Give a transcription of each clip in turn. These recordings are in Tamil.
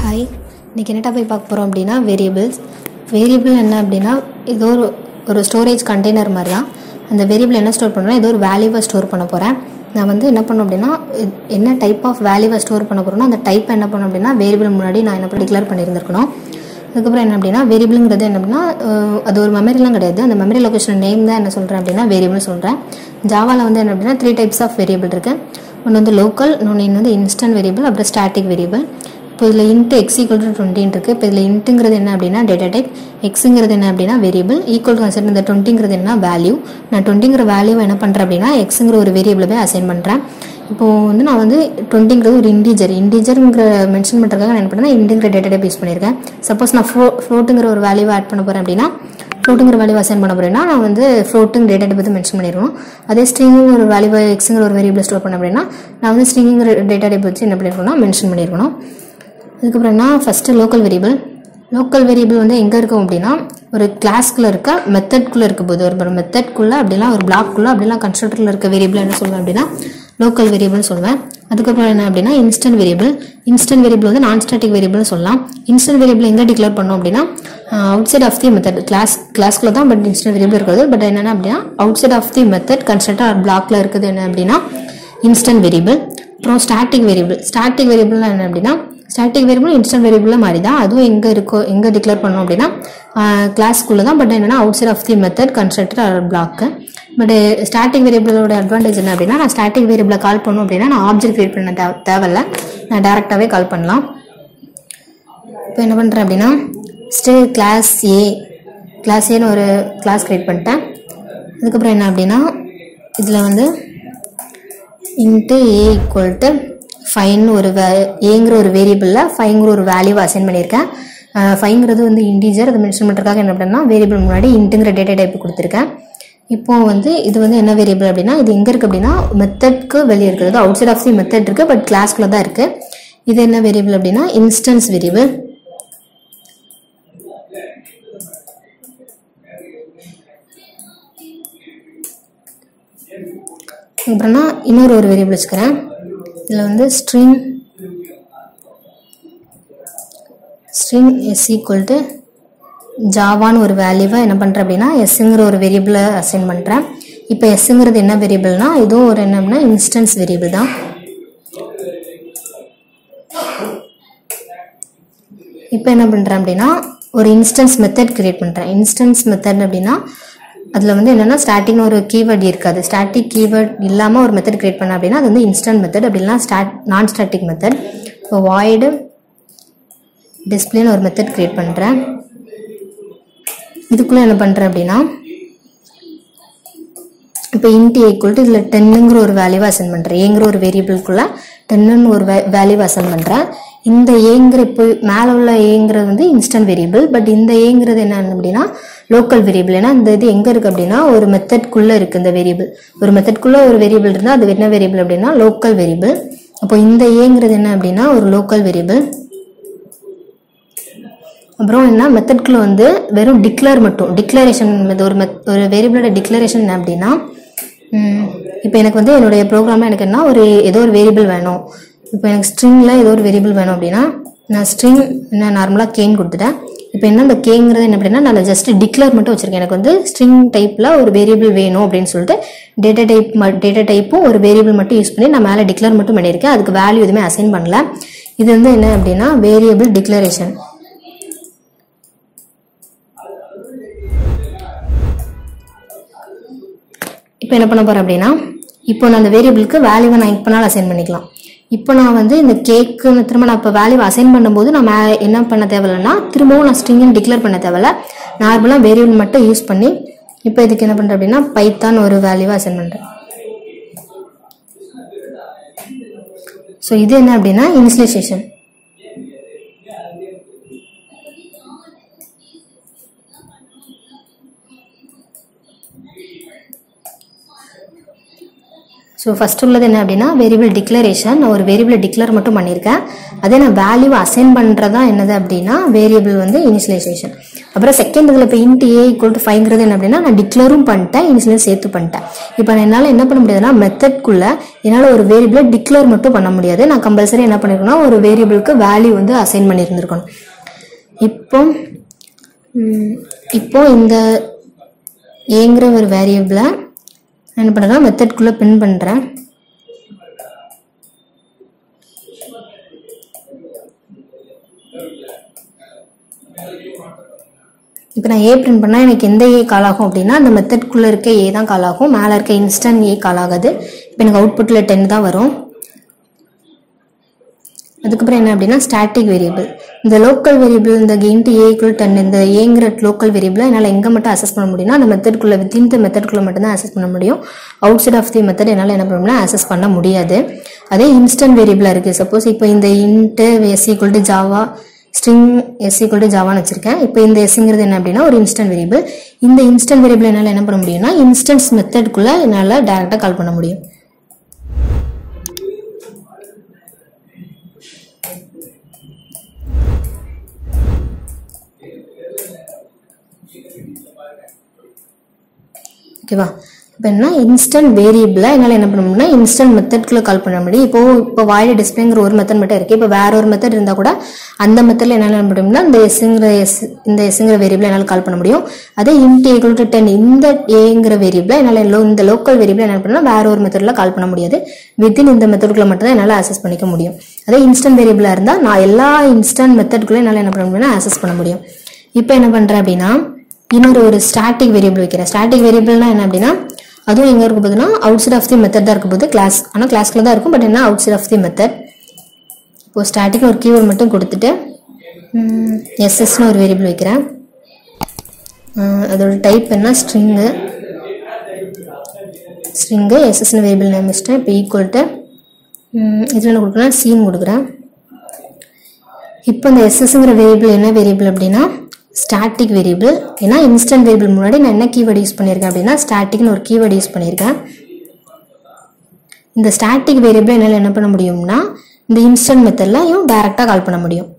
ஹாய் இன்றைக்கி என்ன டாபிக் பார்க்க போகிறோம் அப்படின்னா வேரியபிள்ஸ் வேரியபிள் என்ன அப்படின்னா ஏதோ ஒரு ஒரு ஸ்டோரேஜ் கண்டெய்னர் மாதிரி தான் அந்த வேரியபிள் என்ன ஸ்டோர் பண்ணுறோம் ஏதோ ஒரு வேல்யூவை ஸ்டோர் பண்ண போகிறேன் நான் வந்து என்ன பண்ணணும் அப்படின்னா எ- என்ன டைப் ஆஃப் வேல்யூவை ஸ்டோர் பண்ண போகிறோன்னா அந்த டைப் என்ன பண்ணணும் அப்படின்னா வேரியபிள் முன்னாடி நான் என்ன டிக்ளேர் பண்ணியிருந்திருக்கணும் அதுக்கப்புறம் என்ன அப்படின்னா வேரியபிளுங்கிறது என்ன அப்படின்னா அஹ், அது ஒரு மெமரிலாம் கிடையாது அந்த மெமரி லொகேஷன் நேம் தான் என்ன சொல்கிறேன் அப்படின்னா வேரியபிள் சொல்கிறேன் ஜாவாவில் வந்து என்ன அப்படின்னா த்ரீ டைப்ஸ் ஆஃப் வேரியபிள் இருக்குது ஒன்று வந்து லோக்கல் இன்னொன்று வந்து இன்ஸ்டன்ட் வேரியபிள் அப்புறம் ஸ்டாட்டிக் வேரியபிள் இப்போ இதில் இன்ட்டு எக்ஸ் ஈக்குவல் டு டுவெண்ட்டின்னு இருக்குது இப்போ இதில் இன்ட்டுங்கிறது என்ன அப்படின்னா டேட்டா டைப் எக்ஸுங்கிறது என்ன அப்படின்னா வேரியபிள் ஈக்குவல் டு கன்செப்ட் இந்த டுவெண்ட்டிங்கிறது என்ன வேல்யூ நான் டுவெண்ட்டிங்கிற வேல்யூவை என்ன பண்ணுறேன் அப்படின்னா எக்ஸுங்கிற ஒரு வேரியபிளை போய் அசைன் பண்ணுறேன் இப்போது வந்து நான் வந்து டுவெண்ட்டிங்கிறது ஒரு இன்டீஜர் இன்டீஜருங்கிற மென்ஷன் பண்ணுறதுக்காக நான் என்ன பண்ணேன் இன்ட்டுங்கிற டேட்டா டைப் யூஸ் பண்ணியிருக்கேன் சப்போஸ் நான் ஃப்ளோ ஃப்ளோட்டுங்கிற ஒரு வேல்யூவை ஆட் பண்ண போகிறேன் அப்படின்னா ஃப்ளோட்டுங்கிற வேல்யூ அசைன் பண்ண போகிறேன்னா நான் வந்து ஃப்ளோட்டுங் டேட்டா டைப் பற்றி மென்ஷன் பண்ணிடுவோம் அதே ஸ்ட்ரிங்குங்கிற ஒரு வேல்யூவை எக்ஸுங்கிற ஒரு வேரியபிள் ஸ்டோர் பண்ண அப்படின்னா நான் வந்து ஸ்ட்ரிங்குங்கிற டேட்டா டைப் வச்சு என்ன பண்ணியிருக்கணும்னா மென்ஷன் பண்ணியிருக்கணும் அதுக்கப்புறம் என்ன first local variable local variable வந்து எங்கே இருக்கும் அப்படின்னா ஒரு கிளாஸ்க்குள்ளே இருக்க மெத்தட்குள்ளே இருக்க போது ஒரு மெத்தட்குள்ளே அப்படிலாம் ஒரு பிளாக்குள்ளே அப்படிலாம் கன்ஸ்ட்ரக்டரில் இருக்க வேரியபிள் என்ன சொல்லுவேன் அப்படின்னா லோக்கல் வேரியபிள்னு சொல்லுவேன் அதுக்கப்புறம் என்ன அப்படின்னா இன்ஸ்டன்ட் வேரியபிள் இன்ஸ்டன்ட் வேரியபிள் வந்து நான் ஸ்டாட்டிக் வேரியபிள்னு சொல்லலாம் இன்ஸ்டன்ட் வேரியபிள் எங்கே டிக்ளேர் பண்ணோம் அப்படின்னா outside of the method class கிளாஸ்க்குள்ள தான் பட் இன்ஸ்டன்ட் வேரியபிள் இருக்குது பட் என்னென்ன அப்படின்னா outside of the method constructor or பிளாக்ல இருக்குது என்ன அப்படின்னா இன்ஸ்டன்ட் வேரியபிள் அப்புறம் ஸ்டாட்டிக் வேரியபிள் ஸ்டாட்டிக் வேரியபிள்னா என்ன அப்படின்னா ஸ்டாட்டிக் வேரியபிள் இன்ஸ்டன்ட் வேரியபிள் மாதிரி தான் அதுவும் எங்கே இருக்கோ எங்கே டிக்ளேர் பண்ணோம் அப்படின்னா கிளாஸ்க்குள்ளே தான் பட் என்னன்னா outside of the method constructor or block but static வேரியபிளோட அட்வான்டேஜ் என்ன அப்படின்னா நான் ஸ்டாட்டிக் வேரியபிளை கால் பண்ணோம் அப்படின்னா நான் ஆப்ஜெக்ட் கிரியேட் பண்ண தேவ தேவையில்ல நான் டேரெக்டாகவே கால் பண்ணலாம் இப்போ என்ன பண்ணுறேன் அப்படின்னா ஸ்டே கிளாஸ் ஏ கிளாஸ் ஏன்னு ஒரு கிளாஸ் கிரியேட் பண்ணிட்டேன் அதுக்கப்புறம் என்ன அப்படின்னா இதில் வந்து இன்ட்டு ஏ ஈக்குவல் டு ஃபைன்னு ஒரு வே ஏங்கிற ஒரு வேரியபிளில் ஃபைங்கிற ஒரு வேல்யூவை அசைன் பண்ணியிருக்கேன் ஃபைங்கிறது வந்து இன்டீஜர் அதை மென்ஷன் பண்ணுறதுக்காக என்ன பண்ணேன்னா வேரியபிள் முன்னாடி இன்ட்டுங்கிற டேட்டா டைப் கொடுத்துருக்கேன் இப்போ வந்து இது வந்து என்ன வேரியபிள் அப்படின்னா இது எங்கே இருக்குது அப்படின்னா மெத்தட்க்கு வெளியே இருக்குது outside of the method இருக்குது பட் கிளாஸ்க்குள்ள தான் இருக்குது இது என்ன வேரியபிள் அப்படின்னா இன்ஸ்டன்ஸ் வேரியபிள் அப்புறம்னா இன்னொரு ஒரு வேரியபிள் வச்சுக்கிறேன் இதில் வந்து string string S equal to ஜாவான்னு ஒரு வேல்யூவை என்ன பண்ணுறேன் அப்படின்னா எஸ்ஸுங்கிற ஒரு வேரியபிளை அசைன் பண்ணுறேன் இப்போ எஸ்ஸுங்கிறது என்ன வேரியபிள்னா இதுவும் ஒரு என்ன அப்படின்னா இன்ஸ்டன்ஸ் வேரியபிள் தான் இப்போ என்ன பண்ணுறேன் அப்படின்னா ஒரு இன்ஸ்டன்ஸ் மெத்தட் கிரியேட் பண்ணுறேன் இன்ஸ்டன்ஸ் மெத்தட் அப்படின்னா அதில் வந்து என்னென்னா ஸ்டாட்டிக்னு ஒரு கீவேர்ட் இருக்காது ஸ்டாட்டிக் கீவேர்ட் இல்லாமல் ஒரு மெத்தட் கிரியேட் பண்ண அப்படின்னா அது வந்து இன்ஸ்டன்ட் மெத்தட் அப்படின்னா ஸ்டாட் நான் ஸ்டாட்டிக் மெத்தட் இப்போ வாய்டு டிஸ்பிளேன்னு ஒரு மெத்தட் கிரியேட் பண்ணுறேன் இதுக்குள்ளே என்ன பண்ணுறேன் அப்படின்னா இப்போ இன்டி ஈக்குவல் டு இதில் டென்னுங்கிற ஒரு வேல்யூவை அசைன் பண்ணுறேன் ஏங்கிற ஒரு வேரியபிள்குள்ளே டென்னுன்னு ஒரு வேல்யூவை அசைன் பண்ணுறேன் இந்த ஏங்கிற இப்போ மேலே உள்ள ஏங்கிறது வந்து இன்ஸ்டன்ட் வேரியபிள் பட் இந்த ஏங்கிறது என்ன அப்படின்னா லோக்கல் வேரியபிள் ஏன்னா இந்த இது எங்கே இருக்குது அப்படின்னா ஒரு மெத்தட்குள்ளே இருக்குது இந்த வேரியபிள் ஒரு மெத்தட்குள்ளே ஒரு வேரியபிள் இருந்தால் அது என்ன வேரியபிள் அப்படின்னா லோக்கல் வேரியபிள் அப்போ இந்த ஏங்கிறது என்ன அப்படின்னா ஒரு லோக்கல் வேரியபிள் அப்புறம் என்ன மெத்தட்குள்ள வந்து வெறும் டிக்ளேர் மட்டும் டிக்ளரேஷன் ஒரு மெத் ஒரு வேரியபிளோட டிக்ளரேஷன் என்ன அப்படின்னா இப்போ எனக்கு வந்து என்னுடைய ப்ரோக்ராமில் எனக்கு என்ன ஒரு ஏதோ ஒரு வேரியபிள் வேணும் இப்போ எனக்கு ஸ்ட்ரிங்கில் ஏதோ ஒரு வேரியபிள் வேணும் அப்படின்னா நான் ஸ்ட்ரிங் என்ன நார்மலாக கேன் கொடுத்துட்டேன் இப்போ என்ன இந்த கேங்கிறது என்ன அப்படின்னா நான் ஜஸ்ட் டிக்ளேர் மட்டும் வச்சிருக்கேன் எனக்கு வந்து ஸ்ட்ரிங் டைப்பில் ஒரு வேரியபிள் வேணும் அப்படின்னு சொல்லிட்டு டேட்டா டைப் டேட்டா டைப்பும் ஒரு வேரியபிள் மட்டும் யூஸ் பண்ணி நான் மேலே டிக்ளேர் மட்டும் பண்ணியிருக்கேன் அதுக்கு வேல்யூ எதுவுமே அசைன் பண்ணல இது வந்து என்ன அப்படின்னா வேரியபிள் டிக்ளரேஷன் இப்போ என்ன பண்ண போகிறேன் அப்படின்னா இப்போ நான் அந்த வேரியபிளுக்கு வேல்யூவை நான் இப்போனாலும் அசைன் பண்ணிக்கலாம் இப்போ நான் வந்து இந்த கேக்குன்னு திரும்ப நான் இப்போ வேல்யூவை அசைன் பண்ணும்போது நான் மே என்ன பண்ண தேவையில்லைன்னா திரும்பவும் நான் ஸ்ட்ரிங்னு டிக்ளேர் பண்ண தேவையில்ல நார்மலாக வேரியபிள் மட்டும் யூஸ் பண்ணி இப்போ இதுக்கு என்ன பண்ணுறேன் அப்படின்னா பைத்தான் ஒரு வேல்யூவை அசைன் பண்ணுறேன் ஸோ இது என்ன அப்படின்னா இனிஷியலைசேஷன் ஸோ ஃபஸ்ட் உள்ளது என்ன அப்படின்னா வேரியபிள் டிக்ளரேஷன் நான் ஒரு வேரியபிளை டிக்ளேர் மட்டும் பண்ணியிருக்கேன் அதே நான் வேல்யூ அசைன் பண்ணுறதா என்னது அப்படின்னா வேரியபிள் வந்து இனிஷியலைசேஷன் அப்புறம் செகண்ட் இதில் இப்போ இன்ட் ஏ ஈக்குவல் டு ஃபைவ்ங்கிறது என்ன அப்படின்னா நான் டிக்ளரும் பண்ணிட்டேன் இனிஷியல் சேர்த்து பண்ணிட்டேன் இப்போ என்னால் என்ன பண்ண முடியாதுன்னா மெத்தட்குள்ள என்னால் ஒரு வேரியபிளை டிக்ளேர் மட்டும் பண்ண முடியாது நான் கம்பல்சரி என்ன பண்ணிருக்கணும் ஒரு வேரியபிளுக்கு வேல்யூ வந்து அசைன் பண்ணியிருந்திருக்கணும் இப்போ ம், இப்போ இந்த ஏங்கிற ஒரு வேரியபிளை என்ன பண்ணுறேன்னா மெத்தட்குள்ளே பின் பண்ணுறேன் இப்போ நான் ஏ பிரிண்ட் பண்ணால் எனக்கு எந்த ஏ கால் ஆகும் அப்படின்னா அந்த மெத்தட்குள்ளே இருக்க ஏ தான் கால் ஆகும் மேலே இருக்க இன்ஸ்டன்ட் ஏ கால் ஆகாது இப்போ எனக்கு அவுட்புட்டில் டென் தான் வரும் அதுக்கப்புறம் என்ன அப்படின்னா ஸ்டாட்டிக் வேரியபிள் இந்த லோக்கல் வேரியபிள் இந்த இன்ட்டு ஏ ஈக்குவல் டென் இந்த ஏங்கிற லோக்கல் வேரியபிளை என்னால் எங்கே மட்டும் அசஸ் பண்ண முடியும்னா அந்த மெத்தட்குள்ளே வித்தின் த மெத்தட்குள்ளே மட்டும்தான் அசஸ் பண்ண முடியும் outside of the method என்னால் என்ன பண்ண முடியும்னா அசஸ் பண்ண முடியாது அதே இன்ஸ்டன்ட் வேரியபிளாக இருக்குது சப்போஸ் இப்போ இந்த int S equal to Java string S equal to ஜாவான்னு வச்சிருக்கேன் இப்போ இந்த எஸ்ங்கிறது என்ன அப்படின்னா ஒரு இன்ஸ்டன்ட் வேரியபிள் இந்த இன்ஸ்டன்ட் வேரியபிள் என்னால் என்ன பண்ண முடியும்னா இன்ஸ்டன்ஸ் மெத்தட்குள்ளே என்னால் டேரெக்டாக கால் பண்ண முடியும் ஓகேவா இப்போ என்ன இன்ஸ்டன்ட் வேரியபிளை என்னால் என்ன பண்ண முடியும்னா இன்ஸ்டன்ட் மெத்தட்குள்ளே கால் பண்ண முடியும் இப்போ இப்போ வாயில டிஸ்பிளேங்கிற ஒரு மெத்தட் மட்டும் இருக்குது இப்போ வேற ஒரு மெத்தட் இருந்தால் கூட அந்த மெத்தடில் என்னால் என்ன பண்ண முடியும்னா இந்த எஸ்ங்கிற எஸ் இந்த எஸ்ங்கிற வேரியபிளை என்னால் கால் பண்ண முடியும் அதே இன்ட் ஈக்குவல் டு டென் இந்த ஏங்கிற வேரியபிளை என்னால் லோ- இந்த லோக்கல் வேரியபிளை என்ன பண்ணால் வேற ஒரு மெத்தடில் கால் பண்ண முடியாது வித்தின் இந்த மெத்தடுக்குள்ளே மட்டும் தான் என்னால் அசஸ் பண்ணிக்க முடியும் அதே இன்ஸ்டன்ட் வேரியபிளாக இருந்தால் நான் எல்லா இன்ஸ்டன்ட் மெத்தடுக்குள்ளே என்னால் என்ன பண்ண முடியும்னா அசஸ் பண்ண முடியும் இப்போ என்ன பண்ணுறேன் அப்படின்னா இன்னொரு ஒரு ஸ்டாட்டிக் வேரியபிள் வைக்கிறேன் ஸ்டாட்டிக் வேரியபிள்னா என்ன அப்படின்னா அதுவும் எங்கே இருக்க போகுதுன்னா outside of the method தான் இருக்க போகுது கிளாஸ் ஆனால் கிளாஸ்க்குள்ள தான் இருக்கும் பட் என்ன outside of the method இப்போ ஸ்டாட்டிக் ஒரு கீவேர்ட் மட்டும் கொடுத்துட்டு எஸ்எஸ்னு ஒரு வேரியபிள் வைக்கிறேன் உம், அதோட டைப் என்ன ஸ்ட்ரிங்கு ஸ்ட்ரிங்கு எஸ்எஸ்னு வேரியபிள் நேம் வச்சிட்டேன் இப்போ ஈக்குவல் டு இதில் என்ன கொடுக்குறேன் சீன் கொடுக்குறேன் இப்போ இந்த எஸ்எஸ்ங்கிற வேரியபிள் என்ன வேரியபிள் அப்படின்னா ஸ்டாட்டிக் வேரியபிள் ஏன்னா இன்ஸ்டன்ட் வேரியபிள் முன்னாடி நான் என்ன கீவேர்டு யூஸ் பண்ணியிருக்கேன் அப்படின்னா ஸ்டாட்டிக்னு ஒரு கீவேர்டு யூஸ் பண்ணியிருக்கேன் இந்த ஸ்டாட்டிக் வேரியபிள் என்னால் என்ன பண்ண முடியும்னா இந்த இன்ஸ்டன்ட் மெத்தட்லையும் டைரெக்டாக கால் பண்ண முடியும்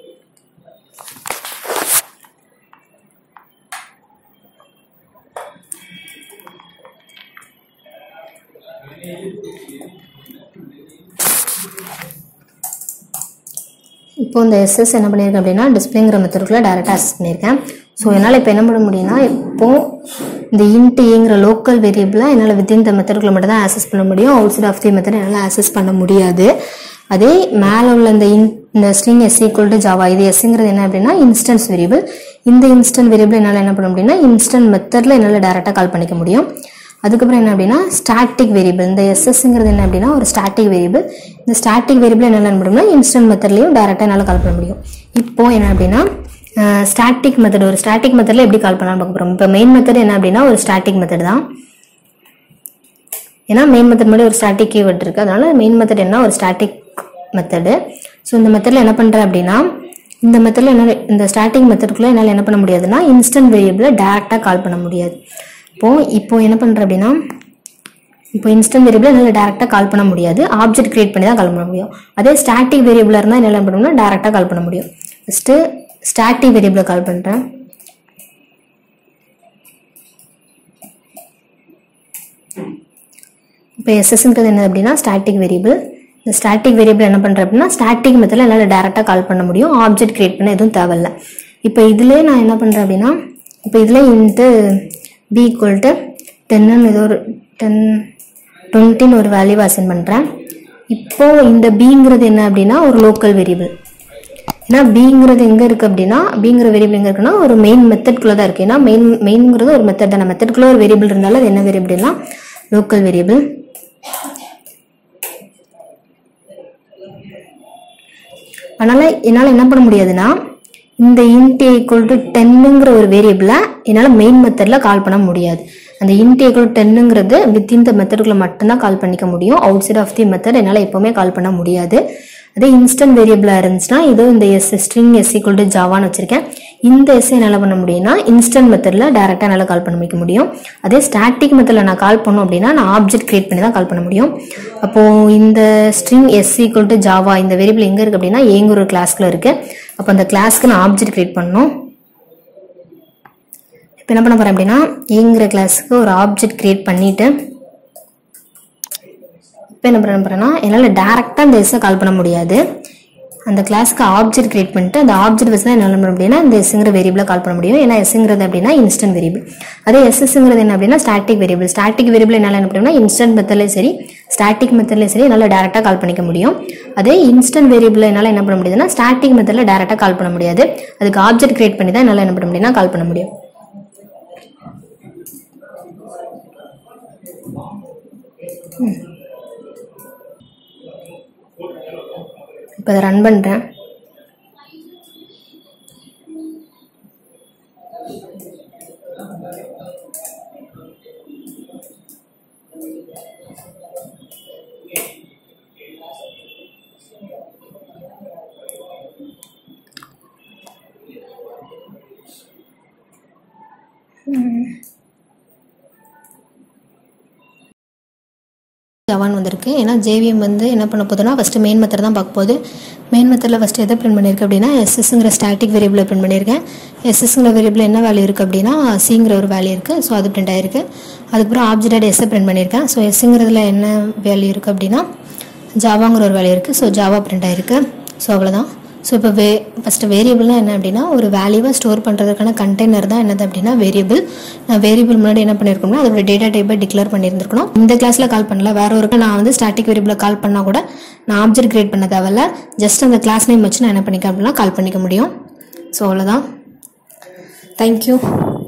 இப்போ இந்த எஸ்எஸ் என்ன பண்ணியிருக்கேன் அப்படின்னா டிஸ்பிளேங்கிற மெத்தடுக்குள்ள டேரெக்டாக அசஸ் பண்ணியிருக்கேன் ஸோ என்னால் இப்போ என்ன பண்ண முடியும்னா இப்போ இந்த இன்ட்டு ஏங்கிற லோக்கல் வேரியபிளை என்னால் வித்தின் த மெத்தடுக்குள்ள மட்டும் தான் ஆக்சஸ் பண்ண முடியும் outside of the method என்னால் ஆக்சஸ் பண்ண முடியாது அதே மேலே உள்ள இந்த இன் இந்த string S equal to Java இது எஸ்ங்கிறது என்ன அப்படின்னா இன்ஸ்டன்ஸ் வேரியபிள் இந்த இன்ஸ்டன்ட் வேரியபிள் என்னால் என்ன பண்ண முடியும்னா இன்ஸ்டன்ட் மெத்தடில் என்னால் டேரெக்டாக கால் பண்ணிக்க முடியும் அதுக்கப்புறம் என்ன அப்படின்னா ஸ்டாட்டிக் வேரியபிள் இந்த எஸ்எஸ்ங்கிறது என்ன அப்படின்னா ஒரு ஸ்டாட்டிக் வேரியபிள் இந்த ஸ்டாட்டிக் வேரியபிள் என்ன பண்ண முடியும்னா இன்ஸ்டன்ட் மெத்தட்லையும் டேரெக்டாக என்னால் கால் பண்ண முடியும் இப்போ என்ன அப்படின்னா ஸ்டாட்டிக் மெத்தட் ஒரு ஸ்டாட்டிக் மெத்தடில் எப்படி கால் பண்ணலாம் பார்க்க போகிறோம் இப்போ மெயின் மெத்தட் என்ன அப்படின்னா ஒரு ஸ்டாட்டிக் மெத்தட் தான் ஏன்னா மெயின் மெத்தட் மாதிரி ஒரு ஸ்டாட்டிக் கீவேர்ட் இருக்குது அதனால மெயின் மெத்தட் என்ன ஒரு ஸ்டாட்டிக் மெத்தடு ஸோ இந்த மெத்தடில் என்ன பண்ணுறேன் அப்படின்னா இந்த மெத்தடில் என்ன இந்த ஸ்டாட்டிக் மெத்தடுக்குள்ளே என்னால் என்ன பண்ண முடியாதுன்னா இன்ஸ்டன்ட் வேரியபிளை டேரெக்டாக கால் பண்ண முடியாது இப்போ இப்போ என்ன பண்ணுறேன் அப்படின்னா இப்போ இன்ஸ்டன்ட் வேரியபிள் என்னால் டேரெக்டாக கால் பண்ண முடியாது ஆப்ஜெக்ட் கிரியேட் பண்ணி தான் கால் பண்ண முடியும் அதே ஸ்டாட்டிக் வேரியபிளாக இருந்தால் என்ன பண்ணணும்னா டேரெக்டாக கால் பண்ண முடியும் ஃபஸ்ட்டு ஸ்டாட்டிக் வேரியபிளை கால் பண்ணுறேன் இப்போ எஸ்எஸ்ன்றது என்ன அப்படின்னா ஸ்டாட்டிக் வேரியபிள் இந்த ஸ்டாட்டிக் வேரியபிள் என்ன பண்ணுறேன் அப்படின்னா ஸ்டாட்டிக் மெத்தடில் என்னால் டேரெக்டாக கால் பண்ண முடியும் ஆப்ஜெக்ட் கிரியேட் பண்ண எதுவும் தேவையில்ல இப்போ இதிலே நான் என்ன பண்ணுறேன் அப்படின்னா இப்போ இதில் இன்ட்டு பி ஈக்குவல் டு டென்னு ஏதோ ஒரு டென் டுவெண்ட்டின்னு ஒரு வேல்யூவை அசைன் பண்ணுறேன் இப்போ இந்த பிங்கிறது என்ன அப்படின்னா ஒரு லோக்கல் வேரியபிள் ஏன்னா பிங்கிறது எங்கே இருக்குது அப்படின்னா பிங்கிற வேரியபிள் எங்கே இருக்குன்னா ஒரு மெயின் மெத்தட்குள்ளே தான் இருக்குது ஏன்னா மெயின் மெயின்ங்கிறது ஒரு மெத்தட் தானே மெத்தட்குள்ளே ஒரு வேரியபிள் இருந்தாலும் அது என்ன வேரியபிள்னா லோக்கல் வேரியபிள் அதனால் என்னால் என்ன பண்ண முடியாதுன்னா இந்த இன்ட் ஈக்குவல் டு டென்னுங்கிற ஒரு வேரியபிளை என்னால் மெயின் மெத்தடில் கால் பண்ண முடியாது அந்த இன்ட் ஈக்குவல் டென்னுங்கிறது வித்தின் த மெத்தடுக்குள்ள மட்டும்தான் கால் பண்ணிக்க முடியும் outside of the method என்னால் எப்போவுமே கால் பண்ண முடியாது அதே இன்ஸ்டன்ட் வேரியபிளாக இருந்துச்சுன்னா இதோ இந்த S string S equal to ஜாவான்னு வச்சிருக்கேன் இந்த எஸ் என்னால் பண்ண முடியும்னா இன்ஸ்டன்ட் மெத்தடில் டேரெக்டாக என்னால் கால் பண்ண முடிக்க முடியும் அதே ஸ்டாட்டிக் மெத்தடில் நான் கால் பண்ணோம் அப்படின்னா நான் ஆப்ஜெக்ட் கிரியேட் பண்ணி தான் கால் பண்ண முடியும் அப்போது இந்த string S equal to Java இந்த வேரியபிள் எங்கே இருக்குது அப்படின்னா ஏங்க ஒரு கிளாஸ்க்குள்ள இருக்குது அப்போ அந்த கிளாஸ்க்கு நான் ஆப்ஜெக்ட் கிரியேட் பண்ணணும் இப்போ என்ன பண்ண போகிறேன் அப்படின்னா ஏங்கிற கிளாஸுக்கு ஒரு ஆப்ஜெக்ட் க்ரியேட் பண்ணிவிட்டு இப்போ என்ன பண்ண போகிறேன்னா என்னால் டேரெக்டாக அந்த எஸ்ஸை கால் பண்ண முடியாது அந்த கிளாஸ்க்கு ஆப்ஜெக்ட் கிரியேட் பண்ணிட்டு அந்த ஆப்ஜெக்ட் வச்சு தான் என்ன பண்ண முடியும் அப்படின்னா இந்த எஸ்ங்கிற வேரியபிளை கால் பண்ண முடியும் ஏன்னா எஸ்ங்கிறது அப்படின்னா இன்ஸ்டன்ட் வேரியபிள் அதே எஸ்எஸ்ங்கிறது என்ன அப்படின்னா ஸ்டாட்டிக் வேரியபிள் ஸ்டாட்டிக் வேரியபிள் என்னால் என்ன பண்ணணும்னா இன்ஸ்டன்ட் மெத்தட்லேயும் சரி ஸ்டாட்டிக் மெத்தட்லேயும் சரி என்னால் டேரெக்டாக கால் பண்ணிக்க முடியும் அதே இன்ஸ்டன்ட் வேரியபிள் என்னால் என்ன பண்ண முடியுதுன்னா ஸ்டாட்டிக் மெத்தடில் டேரெக்டாக கால் பண்ண முடியாது அதுக்கு ஆப்ஜெக்ட் கிரியேட் பண்ணி தான் என்னால் என்ன பண்ண முடியும்னா கால் பண்ண முடியும் இப்போ அதை ரன் பண்ணுறேன் ஜவான் வந்திருக்கு ஏன்னா ஜேவிஎம் வந்து என்ன பண்ண போதுன்னா ஃபஸ்ட்டு மெயின் மெத்தட் தான் பார்க்க போகுது மெயின் மெத்தடில் ஃபஸ்ட்டு எதை பிரிண்ட் பண்ணியிருக்கு அப்படின்னா எஸ்எஸ்ங்கிற ஸ்டாட்டிக் வேரியபிளை பிரிண்ட் பண்ணியிருக்கேன் எஸ்எஸ்ங்கிற வேரியபிள் என்ன வேல்யூ இருக்குது அப்படின்னா சிங்கிற ஒரு வேல்யூ இருக்குது ஸோ அது பிரிண்ட் ஆயிருக்கு அதுக்கப்புறம் ஆப்ஜெக்ட் எஸ்ஸை பிரிண்ட் பண்ணியிருக்கேன் ஸோ எஸ்ஸுங்கிறதுல என்ன வேல்யூ இருக்குது அப்படின்னா ஜாவாங்கிற ஒரு வேல்யூ இருக்குது ஸோ ஜாவா பிரிண்ட் ஆயிருக்கு ஸோ அவ்வளோதான் ஸோ இப்போ வே ஃபஸ்ட்டு வேரியபிள்னா என்ன அப்படின்னா ஒரு வேல்யூவை ஸ்டோர் பண்ணுறதுக்கான கண்டெய்னர் தான் என்னது அப்படின்னா வேரியபிள் நான் வேரியபிள் முன்னாடி என்ன பண்ணியிருக்கோம்னா அதோட டேட்டா டைப்பை டிக்ளேர் பண்ணியிருந்திருக்கணும் இந்த கிளாஸில் கால் பண்ணல வேற ஒரு நான் வந்து ஸ்டாட்டிக் வேரியபிளை கால் பண்ணால் கூட நான் ஆப்ஜெக்ட் கிரியேட் பண்ண தேவையில்ல ஜஸ்ட் அந்த கிளாஸ் நேம் வச்சு நான் என்ன பண்ணிக்க அப்படின்னா கால் பண்ணிக்க முடியும் ஸோ அவ்வளோதான் தேங்க்யூ